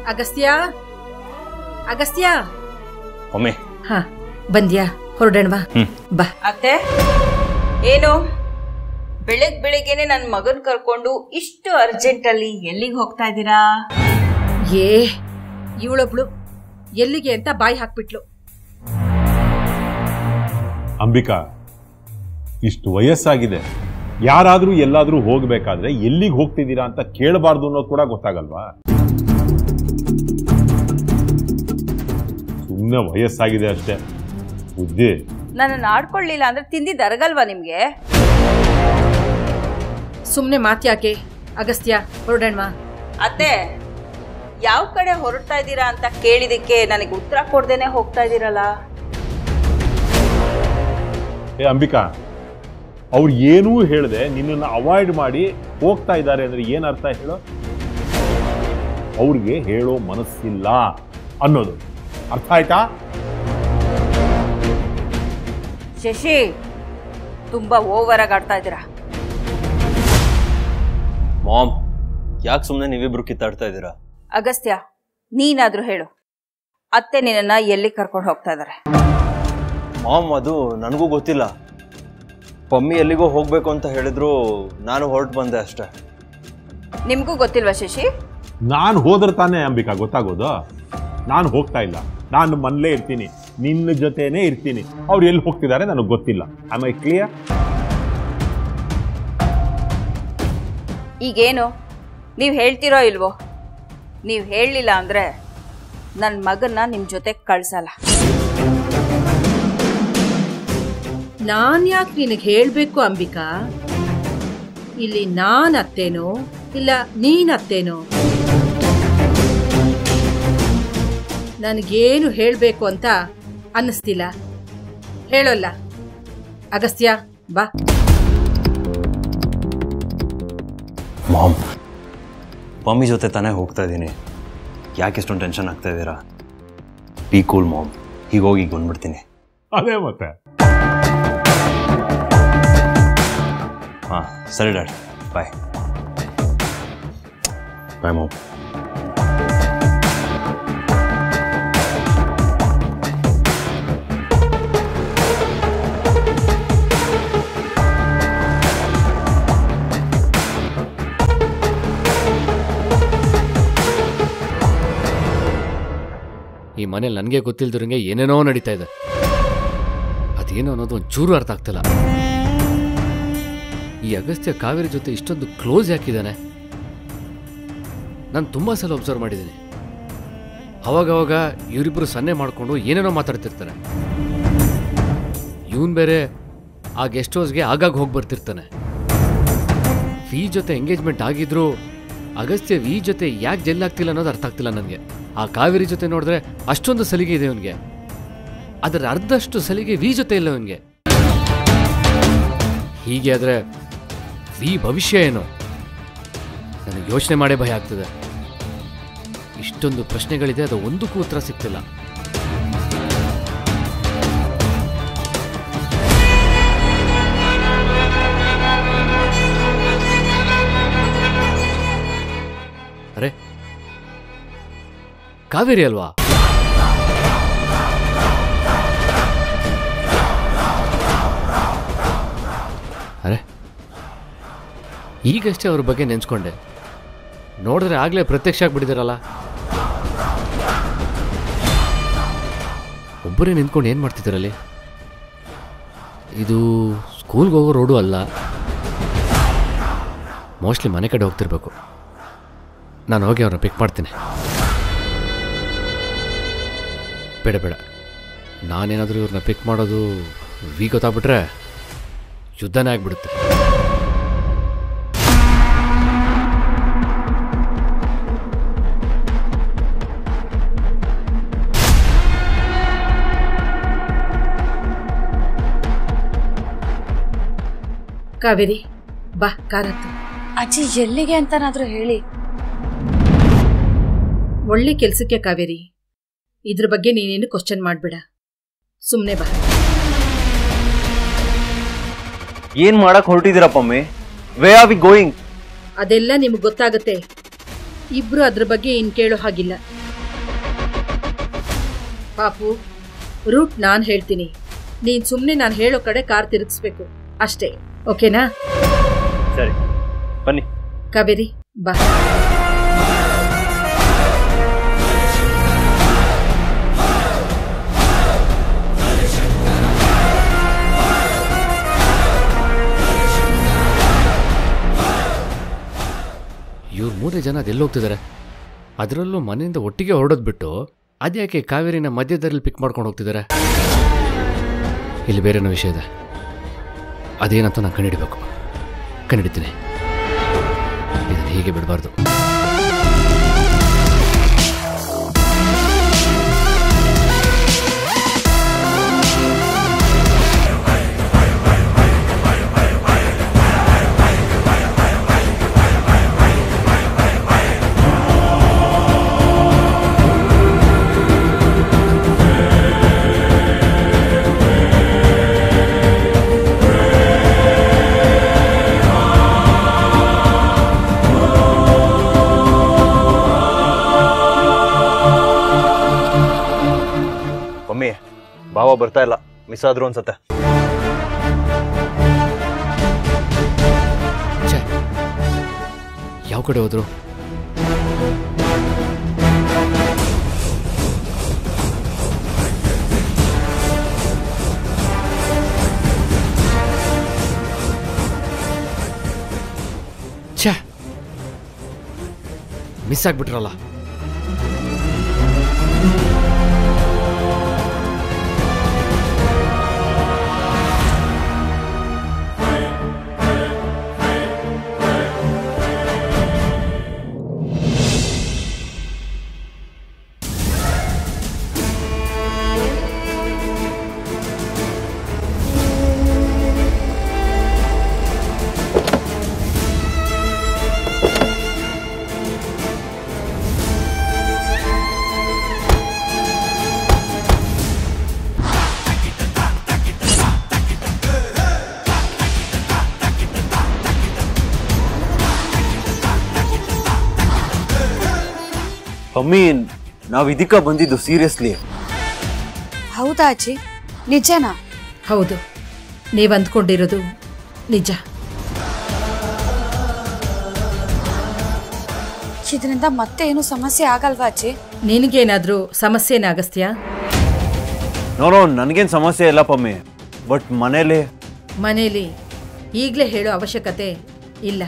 ಅಗಸ್ತ್ಯ ಅಗಸ್ತ್ಯ ಒಮ್ಮೆ ಹಾ ಬಂದ್ಯಾ ಹೊರಡೋಣವಾ ಹ್ಮ್. ಬಾ ಅತ್ತೆ ಏನು ಬೆಳಗ್ ಬೆಳಿಗ್ಗೆನೆ ನನ್ನ ಮಗನ್ ಕರ್ಕೊಂಡು ಇಷ್ಟು ಅರ್ಜೆಂಟಲ್ಲಿ ಎಲ್ಲಿಗೆ ಹೋಗ್ತಾ ಇದ್ದೀರಾ ಏ ಇವಳೊಬ್ಳು ಎಲ್ಲಿಗೆ ಅಂತ ಬಾಯಿ ಹಾಕ್ಬಿಟ್ಲು ಅಂಬಿಕಾ ಇಷ್ಟು ವಯಸ್ಸಾಗಿದೆ ಯಾರಾದ್ರೂ ಎಲ್ಲಾದ್ರೂ ಹೋಗ್ಬೇಕಾದ್ರೆ ಎಲ್ಲಿಗೆ ಹೋಗ್ತಿದ್ದೀರಾ ಅಂತ ಕೇಳಬಾರ್ದು ಅನ್ನೋದು ಕೂಡ ಗೊತ್ತಾಗಲ್ವಾ ಸುಮ್ಮನೆ ವಯಸ್ಸಾಗಿದೆ ಅಷ್ಟೇ ಬುದ್ಧಿ ನನ್ನನ್ನು ಆಡ್ಕೊಳ್ಳಿಲ್ಲ ಅಂದ್ರೆ ತಿಂದಿದ್ದು ಅರಗಲ್ವಾ ನಿಮ್ಗೆ ಸುಮ್ನೆ ಮಾತ್ಯಾಕೆ ಅಗಸ್ತ್ಯ ಹೊರಡೋಣವಾ ಅತ್ತೆ ಯಾವ ಕಡೆ ಹೊರಡ್ತಾ ಇದ್ದೀರಾ ಅಂತ ಕೇಳಿದಕ್ಕೆ ನನಗೆ ಉತ್ತರ ಕೊಡ್ದೇನೆ ಹೋಗ್ತಾ ಇದ್ದೀರಲ್ಲ ಏ ಅಂಬಿಕಾ ಅವ್ರು ಏನೂ ಹೇಳದೆ ನಿನ್ನನ್ನು ಅವಾಯ್ಡ್ ಮಾಡಿ ಹೋಗ್ತಾ ಇದ್ದಾರೆ ಅಂದ್ರೆ ಏನ್ ಅರ್ಥ ಹೇಳೋ ಅವ್ರಿಗೆ ಹೇಳೋ ಮನಸ್ಸಿಲ್ಲ ಅನ್ನೋದು ಅರ್ಥ ಆಯ್ತಾ ಶಶಿ ತುಂಬಾ ಓವರ್ ಆಗಿ ಆಡ್ತಾ ಇದ್ದೀರಾ ಮಾಮ್ ಯಾಕೆ ಸುಮ್ಮನೆ ನೀವಿಬ್ರು ಕಿತ್ತಾಡ್ತಾ ಇದ್ದೀರಾ ಅಗಸ್ತ್ಯ ನೀನಾದ್ರೂ ಹೇಳು ಅತ್ತೆ ನಿನ್ನನ್ನ ಎಲ್ಲಿ ಕರ್ಕೊಂಡು ಹೋಗ್ತಾ ಇದ್ದಾರೆ ಮಾಮ್ ಅದು ನನಗೂ ಗೊತ್ತಿಲ್ಲ ಪಮ್ಮಿ ಎಲ್ಲಿಗೋ ಹೋಗ್ಬೇಕು ಅಂತ ಹೇಳಿದ್ರು ನಾನು ಹೊರಟು ಬಂದೆ ಅಷ್ಟೇ ನಿಮ್ಗೂ ಗೊತ್ತಿಲ್ವಾ ಶಶಿ ನಾನು ಹೋದ್ರೆ ತಾನೇ ಅಂಬಿಕಾ ಗೊತ್ತಾಗೋದು ನಾನು ಹೋಗ್ತಾ ಇಲ್ಲ ನಾನು ಮನೇಲೇ ಇರ್ತೀನಿ ನಿನ್ನ ಜೊತೆನೇ ಇರ್ತೀನಿ ಅವ್ರು ಎಲ್ಲಿ ಹೋಗ್ತಿದ್ದಾರೆ ನನಗೆ ಗೊತ್ತಿಲ್ಲ ಆಮ್ ಐ ಕ್ಲಿಯರ್ ಈಗೇನು ನೀವು ಹೇಳ್ತಿರೋ ಇಲ್ವೋ ನೀವು ಹೇಳಲಿಲ್ಲ ಅಂದರೆ ನನ್ನ ಮಗನ್ನ ನಿಮ್ಮ ಜೊತೆ ಕಳ್ಸಲ್ಲ ನಾನ್ ಯಾಕೆ ನಿನಗೆ ಹೇಳ್ಬೇಕು ಅಂಬಿಕಾ ಇಲ್ಲಿ ನಾನ್ ಅತ್ತೇನೋ ಇಲ್ಲ ನೀನ್ ಅತ್ತೇನೋ ನನಗೇನು ಹೇಳಬೇಕು ಅಂತ ಅನ್ನಿಸ್ತಿಲ್ಲ ಹೇಳೋಲ್ಲ ಅಗಸ್ತ್ಯ ಬಾ ಮಾಮ್ ಮಮ್ಮಿ ಜೊತೆ ತಾನೇ ಹೋಗ್ತಾ ಇದ್ದೀನಿ ಯಾಕೆ ಇಷ್ಟೊಂದು ಟೆನ್ಷನ್ ಆಗ್ತಾ ಇದ್ದೀರಾ ಬಿ ಕೂಲ್ ಮಾಮ್ ಈಗ ಹೋಗಿ ಈಗ ಬಂದ್ಬಿಡ್ತೀನಿ ಅದೇ ಮತ್ತೆ ಹಾಂ ಸರಿ ಡ್ಯಾಡ್ ಬಾಯ್ ಬಾಯ್ ಮಾಮ್ ಈ ಮನೇಲಿ ನನಗೆ ಗೊತ್ತಿಲ್ದಿರಂಗೆ ಏನೇನೋ ನಡೀತಾ ಇದೆ ಅದೇನು ಅನ್ನೋದು ಒಂಚೂರು ಅರ್ಥ ಆಗ್ತಿಲ್ಲ ಈ ಅಗಸ್ತ್ಯ ಕಾವೇರಿ ಜೊತೆ ಇಷ್ಟೊಂದು ಕ್ಲೋಸ್ ಯಾಕಿದ್ದಾನೆ ನಾನು ತುಂಬ ಸಲ ಒಬ್ಸರ್ವ್ ಮಾಡಿದ್ದೀನಿ ಅವಾಗವಾಗ ಇವರಿಬ್ಬರು ಸನ್ನೆ ಮಾಡಿಕೊಂಡು ಏನೇನೋ ಮಾತಾಡ್ತಿರ್ತಾರೆ ಇವನ್ ಬೇರೆ ಆ ಗೆಸ್ಟ್ ಹೌಸ್ಗೆ ಆಗಾಗ ಹೋಗಿ ಬರ್ತಿರ್ತಾನೆ ವಿ ಜೊತೆ ಎಂಗೇಜ್ಮೆಂಟ್ ಆಗಿದ್ರು ಅಗಸ್ತ್ಯ ವಿ ಜೊತೆ ಯಾಕೆ ಜೆಲ್ ಆಗ್ತಿಲ್ಲ ಅನ್ನೋದು ಅರ್ಥ ಆಗ್ತಿಲ್ಲ ನನಗೆ ಆ ಕಾವೇರಿ ಜೊತೆ ನೋಡಿದ್ರೆ ಅಷ್ಟೊಂದು ಸಲಿಗೆ ಇದೆ ಅವನಿಗೆ ಅದರ ಅರ್ಧಷ್ಟು ಸಲಿಗೆ ವಿ ಜೊತೆ ಇಲ್ಲ ಅವನಿಗೆ ಹೀಗೆ ಆದರೆ ವಿ ಭವಿಷ್ಯ ಏನು ನನಗೆ ಯೋಚನೆ ಮಾಡೇ ಭಯ ಆಗ್ತದೆ ಇಷ್ಟೊಂದು ಪ್ರಶ್ನೆಗಳಿದೆ ಅದು ಒಂದಕ್ಕೂ ಉತ್ತರ ಸಿಗ್ತಿಲ್ಲ ಅರೆ ಕಾವೇರಿ ಅಲ್ವಾ ಅರೆ ಈಗಷ್ಟೇ ಅವ್ರ ಬಗ್ಗೆ ನೆನ್ಸ್ಕೊಂಡೆ ನೋಡಿದ್ರೆ ಆಗಲೇ ಪ್ರತ್ಯಕ್ಷ ಆಗ್ಬಿಟ್ಟಿದ್ದೀರಲ್ಲ ಒಬ್ಬರೇ ನಿಂತ್ಕೊಂಡು ಏನು ಮಾಡ್ತಿದ್ದೀರಲ್ಲಿ ಇದು ಸ್ಕೂಲ್ಗೆ ಹೋಗೋ ರೋಡು ಅಲ್ಲ ಮೋಸ್ಟ್ಲಿ ಮನೆ ಕಡೆ ಹೋಗ್ತಿರ್ಬೇಕು ನಾನು ಹೋಗಿ ಅವ್ರನ್ನ ಪಿಕ್ ಮಾಡ್ತೀನಿ ಬೇಡ ಬೇಡ ನಾನೇನಾದರೂ ಇವ್ರನ್ನ ಪಿಕ್ ಮಾಡೋದು ವಿ ಗೊತ್ತಾಗ್ಬಿಟ್ರೆ ಯುದ್ಧನೇ ಆಗ್ಬಿಡುತ್ತೆ ಕಾವೇರಿ ಬಾ ಕಾರತ್ತು ಅಜ್ಜಿ ಎಲ್ಲಿಗೆ ಅಂತನಾದ್ರೂ ಹೇಳಿ ಒಳ್ಳೆ ಕೆಲ್ಸಕ್ಕೆ ಕಾವೇರಿ ಇದ್ರ ಬಗ್ಗೆ ನೀನೇನು ಕ್ವಶನ್ ಮಾಡ್ಬೇಡ ಸುಮ್ಮನೆ ಬಾ ಏನು ಮಾಡಕ್ ಹೊರಟಿದ್ದೀರಾ Pammi where are we going ಅದೆಲ್ಲ ನಿಮ್ಗೆ ಗೊತ್ತಾಗತ್ತೆ ಇಬ್ರು ಅದ್ರ ಬಗ್ಗೆ ಇನ್ ಕೇಳೋ ಹಾಗಿಲ್ಲ ಪಾಪು ರೂಟ್ ನಾನು ಹೇಳ್ತೀನಿ ನೀನು ಸುಮ್ಮನೆ ನಾನು ಹೇಳೋ ಕಡೆ ಕಾರ್ ತಿರುಗಿಸ್ಬೇಕು ಅಷ್ಟೇ ಓಕೆನಾ ಸರಿ ಬನ್ನಿ ಕಾವೇರಿ ಬಾ ಇವ್ರು ಮೂರೇ ಜನ ಅದೆಲ್ಲಿ ಹೋಗ್ತಿದ್ದಾರೆ ಅದರಲ್ಲೂ ಮನೆಯಿಂದ ಒಟ್ಟಿಗೆ ಹೊರಡೋದು ಬಿಟ್ಟು ಅದ್ಯಾಕೆ ಕಾವೇರಿನ ಮಧ್ಯದಲ್ಲಿ ಪಿಕ್ ಮಾಡ್ಕೊಂಡು ಹೋಗ್ತಿದ್ದಾರೆ ಇಲ್ಲಿ ಬೇರೆನೋ ವಿಷಯ ಇದೆ ಅದೇನಂತ ನಾನು ಕಂಡುಹಿಡಿಬೇಕು ಕಂಡುಹಿಡಿತೀನಿ ಇದನ್ನು ಹೀಗೆ ಬಿಡಬಾರ್ದು ಮಮ್ಮಿ ಭಾವ ಬರ್ತಾ ಇಲ್ಲ ಮಿಸ್ ಆದ್ರು ಅನ್ಸತ್ತೆ ಛೇ ಯಾವ ಕಡೆ ಹೋದ್ರು ಛೇ ಮಿಸ್ ಆಗ್ಬಿಟ್ರಲ್ಲ ಮಮ್ಮಿ ನಾವು ಇದಕ್ಕ ಬಂದಿದ್ದು ಸೀರಿಯಸ್ಲಿ ಹೌದಾ ಅಜ್ಜಿ ನಿಜನಾ ಹೌದು ನೀವು ಅಂದ್ಕೊಂಡಿರೋದು ನಿಜ ಇದರಿಂದ ಮತ್ತೆ ಏನು ಸಮಸ್ಯೆ ಆಗಲ್ವಾ ಅಜ್ಜಿ ನಿನಗೇನಾದರೂ ಸಮಸ್ಯೆನ ಅಗಸ್ತ್ಯ ನೋಡೋ ನನಗೇನು ಸಮಸ್ಯೆ ಇಲ್ಲ ಪಮ್ಮಿ ಬಟ್ ಮನೇಲಿ ಮನೇಲಿ ಈಗಲೇ ಹೇಳೋ ಅವಶ್ಯಕತೆ ಇಲ್ಲ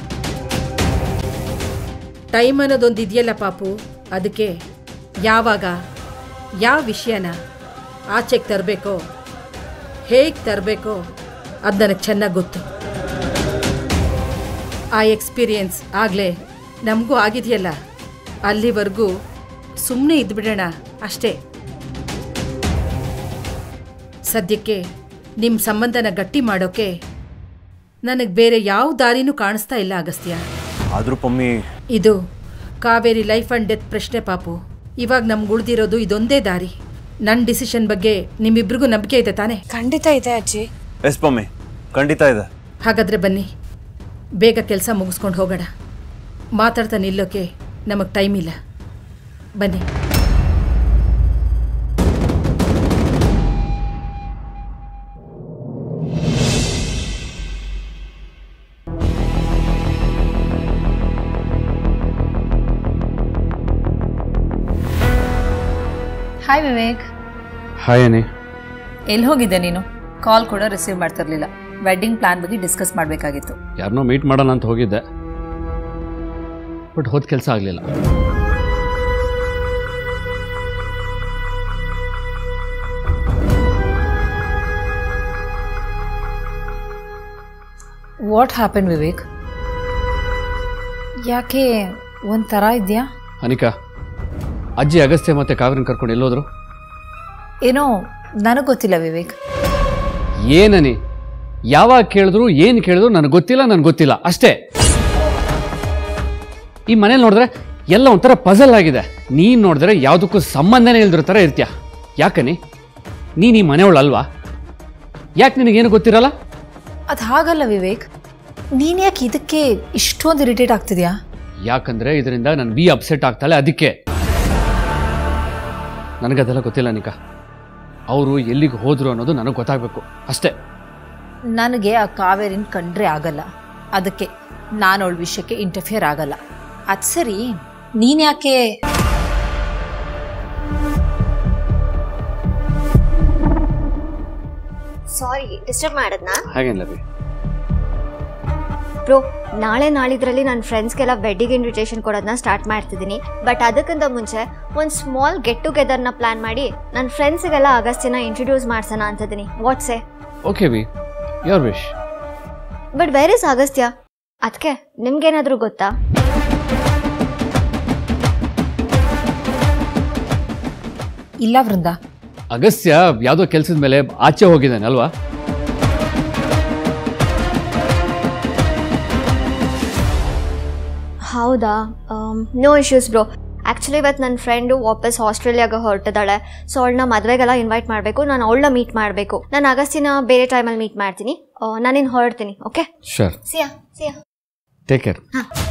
ಟೈಮ್ ಅನ್ನೋದೊಂದು ಇದೆಯಲ್ಲ ಪಾಪು ಅದಕ್ಕೆ ಯಾವಾಗ ಯಾವ ವಿಷಯನ ಆಚೆಗೆ ತರಬೇಕೋ ಹೇಗೆ ತರಬೇಕೋ ಅದು ನನಗೆ ಚೆನ್ನಾಗಿ ಗೊತ್ತು ಆ ಎಕ್ಸ್ಪೀರಿಯನ್ಸ್ ಆಗಲೇ ನಮಗೂ ಆಗಿದೆಯಲ್ಲ ಅಲ್ಲಿವರೆಗೂ ಸುಮ್ಮನೆ ಇದ್ಬಿಡೋಣ ಅಷ್ಟೇ ಸದ್ಯಕ್ಕೆ ನಿಮ್ಮ ಸಂಬಂಧನ ಗಟ್ಟಿ ಮಾಡೋಕೆ ನನಗೆ ಬೇರೆ ಯಾವ ದಾರಿನೂ ಕಾಣಿಸ್ತಾ ಇಲ್ಲ ಅಗಸ್ತ್ಯ ಆದರೂ ಪಮ್ಮಿ ಇದು ಕಾವೇರಿ ಲೈಫ್ ಆ್ಯಂಡ್ ಡೆತ್ ಪ್ರಶ್ನೆ ಪಾಪು ಇವಾಗ ನಮ್ಗೆ ಉಳಿದಿರೋದು ಇದೊಂದೇ ದಾರಿ ನನ್ನ ಡಿಸಿಷನ್ ಬಗ್ಗೆ ನಿಮ್ಮಿಬ್ರಿಗೂ ನಂಬಿಕೆ ಇದೆ ತಾನೇ ಖಂಡಿತ ಇದೆ ಅಜ್ಜಿ ಎಸ್ ಪಮ್ಮಿ ಖಂಡಿತ ಇದೆ ಹಾಗಾದರೆ ಬನ್ನಿ ಬೇಗ ಕೆಲಸ ಮುಗಿಸ್ಕೊಂಡು ಹೋಗೋಣ ಮಾತಾಡ್ತಾ ನಿಲ್ಲೋಕೆ ನಮಗೆ ಟೈಮ್ ಇಲ್ಲ ಬನ್ನಿ ಹಾಯ್ ವಿವೇಕ್ ಹಾಯ್ ಅನಿ ಎಲ್ಲಿ ಹೋಗಿದ್ದೆ ನೀನು ಕಾಲ್ ಕೂಡ ರಿಸೀವ್ ಮಾಡ್ತಿರ್ಲಿಲ್ಲ ವೆಡ್ಡಿಂಗ್ ಪ್ಲಾನ್ ಬಗ್ಗೆ ಡಿಸ್ಕಸ್ ಮಾಡಬೇಕಾಗಿತ್ತು ಯಾರನ್ನೋ ಮೀಟ್ ಮಾಡೋಣ ಅಂತ ಹೋಗಿದ್ದೆ ಬಟ್ ಹೋದ ಕೆಲಸ ಆಗಲಿಲ್ಲ ವಾಟ್ ಹ್ಯಾಪನ್ ವಿವೇಕ್ ಯಾಕೆ ಒಂಥರ ಇದೆಯಾ ಅನಿಕಾ ಅಜ್ಜಿ ಅಗಸ್ತ್ಯ ಮತ್ತೆ ಕಾವೇರಿನ ಕರ್ಕೊಂಡು ಎಲ್ಲೋದ್ರು ಏನೋ ನನಗೆ ಗೊತ್ತಿಲ್ಲ ವಿವೇಕ್ ಏನನಿ ಯಾವಾಗ ಕೇಳಿದ್ರು ಏನು ಕೇಳಿದ್ರು ನನಗೆ ಗೊತ್ತಿಲ್ಲ ನನಗೆ ಗೊತ್ತಿಲ್ಲ ಅಷ್ಟೇ ಈ ಮನೇಲಿ ನೋಡಿದ್ರೆ ಎಲ್ಲ ಒಂಥರ ಪಜಲ್ ಆಗಿದೆ ನೀನು ನೋಡಿದ್ರೆ ಯಾವುದಕ್ಕೂ ಸಂಬಂಧನೇ ಇಲ್ದಿರೋ ಥರ ಇರ್ತೀಯ ಯಾಕನಿ ನೀನು ಈ ಮನೆಯವಳಲ್ವಾ ಯಾಕೆ ನಿನಗೇನು ಗೊತ್ತಿರಲ್ಲ ಅದು ಹಾಗಲ್ಲ ವಿವೇಕ್ ನೀನು ಯಾಕೆ ಇದಕ್ಕೆ ಇಷ್ಟೊಂದು ಇರಿಟೇಟ್ ಆಗ್ತಿದ್ಯಾ? ಆಗ್ತಿದ್ಯಾ? ಯಾಕಂದ್ರೆ ಇದರಿಂದ ನಾನು ವಿ ಅಪ್ಸೆಟ್ ಆಗ್ತಾಳೆ ಅದಕ್ಕೆ ನನಗದೆಲ್ಲ ಗೊತ್ತಿಲ್ಲ ನಿಕಾ ಅವರು ಎಲ್ಲಿಗೆ ಹೋದ್ರು ಅನ್ನೋದು ನನಗೆ ಗೊತ್ತಾಗಬೇಕು ಅಷ್ಟೇ ನನಗೆ ಆ ಕಾವೇರಿನ ಕಂಡ್ರೆ ಆಗಲ್ಲ ಅದಕ್ಕೆ ನಾನು ಅವಳ ವಿಷಯಕ್ಕೆ ಇಂಟರ್ಫಿಯರ್ ಆಗಲ್ಲ ಅದು ಸರಿ ನೀನು ಯಾಕೆ ಸಾರಿ ಡಿಸ್ಟರ್ಬ್ ಮಾಡದ್ನಾ ಹಾಗೇನಿಲ್ಲ ಬಿ ಬ್ರೋ ನಾಳೆ ನಾಳಿದ್ರಲ್ಲಿ ನನ್ನ ಫ್ರೆಂಡ್ಸ್ಗೆಲ್ಲ ವೆಡ್ಡಿಂಗ್ ಇನ್ವಿಟೇಷನ್ ಕೊಡೋದನ್ನ ಸ್ಟಾರ್ಟ್ ಮಾಡ್ತಿದ್ದೀನಿ ಬಟ್ ಅದಕ್ಕಿಂತ ಮುಂಚೆ ಒಂದು ಸ್ಮಾಲ್ ಗೆಟ್ ಟುಗೆದರ್ನ ಪ್ಲಾನ್ ಮಾಡಿ ನನ್ನ ಫ್ರೆಂಡ್ಸಿಗೆಲ್ಲ ಅಗಸ್ತಿನ ಇಂಟ್ರೊಡ್ಯೂಸ್ ಮಾಡ್ಸೋಣ ಅಂತಿದ್ದೀನಿ what say okay we your wish but where is Agastya ಅದಕ್ಕೆ ನಿಮ್ಗೇನಾದರೂ ಗೊತ್ತಾ ಇಲ್ಲ ವೃಂದ ಅಗಸ್ತ್ಯ ಯಾವುದೋ ಕೆಲಸದ ಮೇಲೆ ಆಚೆ ಹೋಗಿದ್ದಾನೆ ಅಲ್ವಾ ಹೌದಾ ನೋ ಇಶ್ಯೂಸ್ ಬ್ರೋ ಆ್ಯಕ್ಚುಲಿ ಇವತ್ತು ನನ್ನ ಫ್ರೆಂಡು ವಾಪಸ್ ಆಸ್ಟ್ರೇಲಿಯಾಗೆ ಹೊರಟಿದ್ದಾಳೆ ಸೊ ಅವಳನ್ನ ಮದುವೆಗೆಲ್ಲ ಇನ್ವೈಟ್ ಮಾಡಬೇಕು ನಾನು ಅವಳನ್ನ ಮೀಟ್ ಮಾಡಬೇಕು ನಾನು ಅಗಸ್ತಿನ ಬೇರೆ ಟೈಮಲ್ಲಿ ಮೀಟ್ ಮಾಡ್ತೀನಿ ನಾನಿನ್ನು ಹೊರಡ್ತೀನಿ okay sure Siya Siya take care ಹಾಂ